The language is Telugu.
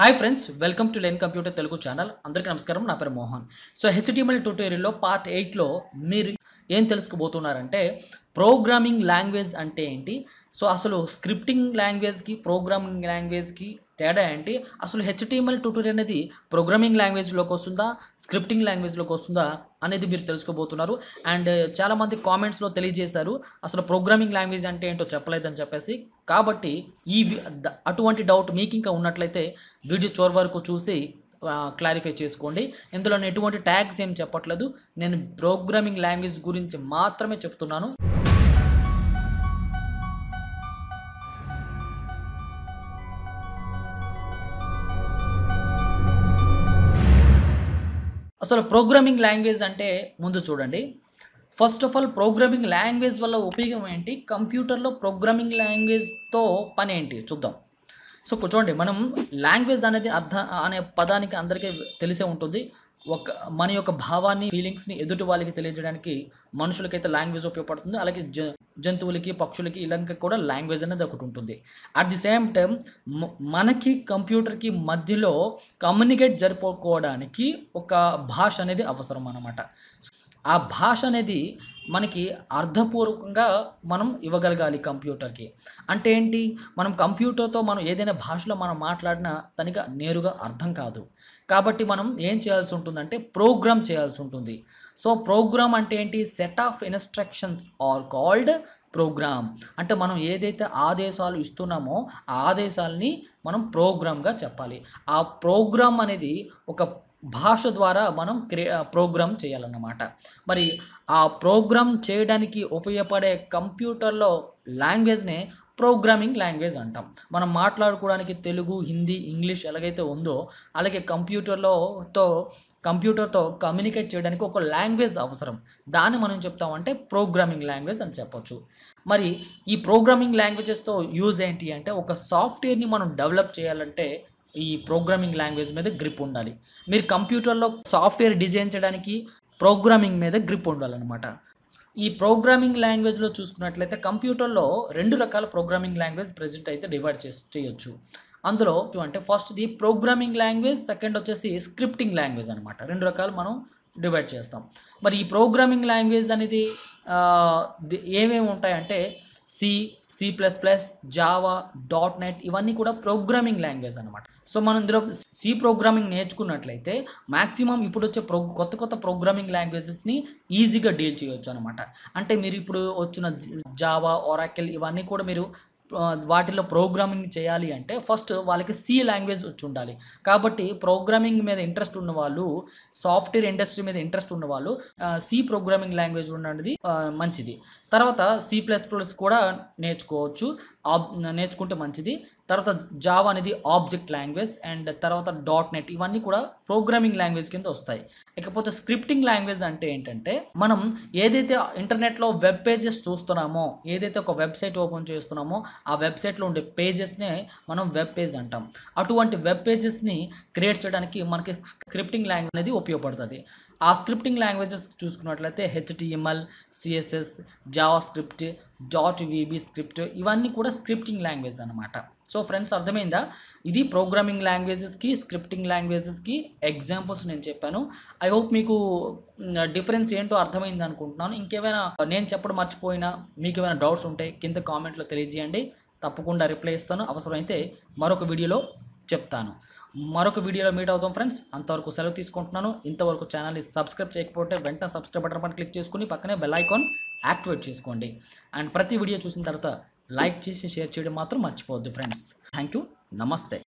hi friends welcome to learn computer Telugu channel అందరికీ నమస్కారం నా పేరు మోహన్ సో హెచ్టిఎంఎల్ ట్యూటోరియల్లో పార్ట్ ఎయిట్లో మీరు ఏం తెలుసుకోబోతున్నారంటే ప్రోగ్రామింగ్ లాంగ్వేజ్ అంటే ఏంటి సో అసలు స్క్రిప్టింగ్ లాంగ్వేజ్కి ప్రోగ్రామింగ్ లాంగ్వేజ్కి తేడా ఏంటి అసలు హెచ్టిఎంఎల్ ట్యూటోరియల్ అనేది ప్రోగ్రామింగ్ లాంగ్వేజ్లోకి వస్తుందా స్క్రిప్టింగ్ లాంగ్వేజ్లోకి వస్తుందా అనేది మీరు తెలుసుకోబోతున్నారు అండ్ చాలామంది కామెంట్స్లో తెలియజేశారు అసలు ప్రోగ్రామింగ్ లాంగ్వేజ్ అంటే ఏంటో చెప్పలేదని చెప్పేసి కాబట్టి ఈ వి- ద- అటువంటి డౌట్ మీకు ఇంకా ఉన్నట్లయితే వీడియో చివరి వరకు చూసి క్లారిఫై చేసుకోండి ఇందులో నేను ఎటువంటి ట్యాగ్స్ ఏం చెప్పట్లేదు నేను ప్రోగ్రామింగ్ లాంగ్వేజ్ గురించి మాత్రమే చెప్తున్నాను అసలు ప్రోగ్రామింగ్ లాంగ్వేజ్ అంటే ముందు చూడండి first of all programming language వల్ల ఉపయోగం ఏంటి కంప్యూటర్లో ప్రోగ్రామింగ్ లాంగ్వేజ్తో పని ఏంటి చూద్దాం సో చూడండి మనం లాంగ్వేజ్ అనేది అర్థ అనే పదానికి అందరికీ తెలిసే ఉంటుంది ఒక మన యొక్క భావాన్ని ఫీలింగ్స్ని ఎదుటి వాళ్ళకి తెలియజేయడానికి మనుషులకైతే లాంగ్వేజ్ ఉపయోగపడుతుంది అలాగే జ జంతువులకి పక్షులకి ఇలాంటి కూడా లాంగ్వేజ్ అనేది ఒకటి ఉంటుంది అట్ ది సేమ్ టైం మనకి కంప్యూటర్కి మధ్యలో కమ్యూనికేట్ జరుపుకోవడానికి ఒక భాష అనేది అవసరం అన్నమాట ఆ భాష అనేది మనకి అర్థపూర్వకంగా మనం ఇవ్వగలగాలి కంప్యూటర్కి అంటే ఏంటి మనం కంప్యూటర్తో మనం ఏదైనా భాషలో మనం మాట్లాడినా తనకి నేరుగా అర్థం కాదు కాబట్టి మనం ఏం చేయాల్సి ఉంటుందంటే ప్రోగ్రామ్ చేయాల్సి ఉంటుంది సో ప్రోగ్రామ్ అంటే ఏంటి set of instructions are called program అంటే మనం ఏదైతే ఆదేశాలు ఇస్తున్నామో ఆ ఆదేశాలని మనం ప్రోగ్రామ్గా చెప్పాలి ఆ ప్రోగ్రామ్ అనేది ఒక భాష ద్వారా మనం క్రియే ప్రోగ్రామ్ చేయాలన్నమాట మరి ఆ ప్రోగ్రామ్ చేయడానికి ఉపయోగపడే కంప్యూటర్లో లాంగ్వేజ్నే ప్రోగ్రామింగ్ లాంగ్వేజ్ అంటాం మనం మాట్లాడుకోవడానికి తెలుగు హిందీ ఇంగ్లీష్ ఎలాగైతే ఉందో అలాగే కంప్యూటర్లో తో కంప్యూటర్తో కమ్యూనికేట్ చేయడానికి ఒక లాంగ్వేజ్ అవసరం దాన్ని మనం చెప్తామంటే ప్రోగ్రామింగ్ లాంగ్వేజ్ అని చెప్పొచ్చు మరి ఈ ప్రోగ్రామింగ్ లాంగ్వేజెస్తో యూజ్ ఏంటి అంటే ఒక సాఫ్ట్వేర్ని మనం డెవలప్ చేయాలంటే ఈ ప్రోగ్రామింగ్ లాంగ్వేజ్ మీద గ్రిప్ ఉండాలి మీరు కంప్యూటర్లో సాఫ్ట్వేర్ డిజైన్ చేయడానికి ప్రోగ్రామింగ్ మీద గ్రిప్ ఉండాలన్నమాట ఈ ప్రోగ్రామింగ్ లాంగ్వేజ్లో చూసుకున్నట్లయితే కంప్యూటర్లో రెండు రకాల ప్రోగ్రామింగ్ లాంగ్వేజ్ ప్రెజెంట్ అయితే డివైడ్ చేసి చేయొచ్చు అందులో అంటే ఫస్ట్ది ప్రోగ్రామింగ్ లాంగ్వేజ్ సెకండ్ వచ్చేసి స్క్రిప్టింగ్ లాంగ్వేజ్ అనమాట రెండు రకాలు మనం డివైడ్ చేస్తాం మరి ఈ ప్రోగ్రామింగ్ లాంగ్వేజ్ అనేది ఆ, ది- ఏమేమి ఉంటాయంటే C C plus plus Java dot net ఇవన్నీ కూడా ప్రోగ్రామింగ్ లాంగ్వేజ్ అనమాట సో మనం ఇందులో సి ప్రోగ్రామింగ్ నేర్చుకున్నట్లయితే మాక్సిమం ఇప్పుడు వచ్చే ప్రో కొత్త కొత్త ప్రోగ్రామింగ్ లాంగ్వేజెస్ని ఈజీగా డీల్ చేయొచ్చు అనమాట అంటే మీరు ఇప్పుడు వచ్చిన జావా ఒరాకిల్ ఇవన్నీ కూడా మీరు ఆ, వాటిలో ప్రోగ్రామింగ్ చేయాలి అంటే ఫస్ట్ వాళ్ళకి సి లాంగ్వేజ్ వచ్చి ఉండాలి కాబట్టి ప్రోగ్రామింగ్ మీద ఇంట్రెస్ట్ ఉన్న వాళ్ళు సాఫ్ట్వేర్ ఇండస్ట్రీ మీద ఇంట్రెస్ట్ ఉన్న వాళ్ళు సి ప్రోగ్రామింగ్ లాంగ్వేజ్ ఉన్నది ఆ, మంచిది తర్వాత సి ప్లస్ ప్లస్ కూడా నేర్చుకోవచ్చు ఆబ్ నేర్చుకుంటే మంచిది తర్వాత జావా అనేది ఆబ్జెక్ట్ లాంగ్వేజ్ అండ్ తర్వాత డాట్ నెట్ ఇవన్నీ కూడా ప్రోగ్రామింగ్ లాంగ్వేజ్ కింద వస్తాయి ఇకపోతే స్క్రిప్టింగ్ లాంగ్వేజ్ అంటే ఏంటంటే మనం ఏదైతే ఇంటర్నెట్లో వెబ్ పేజెస్ చూస్తున్నామో ఏదైతే ఒక వెబ్సైట్ ఓపెన్ చేస్తున్నామో ఆ వెబ్సైట్లో ఉండే పేజెస్నే మనం వెబ్ పేజ్ అంటాం అటువంటి వెబ్ పేజెస్ని క్రియేట్ చేయడానికి మనకి స్క్రిప్టింగ్ లాంగ్వేజ్ అనేది ఉపయోగపడుతుంది ఆ స్క్రిప్టింగ్ లాంగ్వేజెస్ చూసుకున్నట్లయితే HTML CSS JavaScript dot VBScript ఇవన్నీ కూడా స్క్రిప్టింగ్ లాంగ్వేజ్ అనమాట సో ఫ్రెండ్స్ అర్థమైందా ఇది ప్రోగ్రామింగ్ లాంగ్వేజెస్కి స్క్రిప్టింగ్ లాంగ్వేజెస్కి ఎగ్జాంపుల్స్ నేను చెప్పాను ఐ హోప్ మీకు డిఫరెన్స్ ఏంటో అర్థమైంది అనుకుంటున్నాను ఇంకేమైనా నేను చెప్పడం మర్చిపోయినా మీకు ఏమైనా డౌట్స్ ఉంటే కింద కామెంట్లో తెలియజేయండి తప్పకుండా రిప్లై ఇస్తాను అవసరమైతే మరొక వీడియోలో చెప్తాను మరొక వీడియోలో మీట్ అవుతాం ఫ్రెండ్స్ అంతవరకు సెలవు తీసుకుంటున్నాను ఇంతవరకు ఛానల్ని సబ్స్క్రైబ్ చేయకపోతే వెంటనే సబ్స్క్రైబ్ బటన్ పైన క్లిక్ చేసుకుని పక్కనే బెల్ ఐకాన్ యాక్టివేట్ చేసుకోండి అండ్ ప్రతి వీడియో చూసిన తర్వాత లైక్ చేసి షేర్ చేయడం మాత్రం మర్చిపోవద్దు ఫ్రెండ్స్ థ్యాంక్ యూ నమస్తే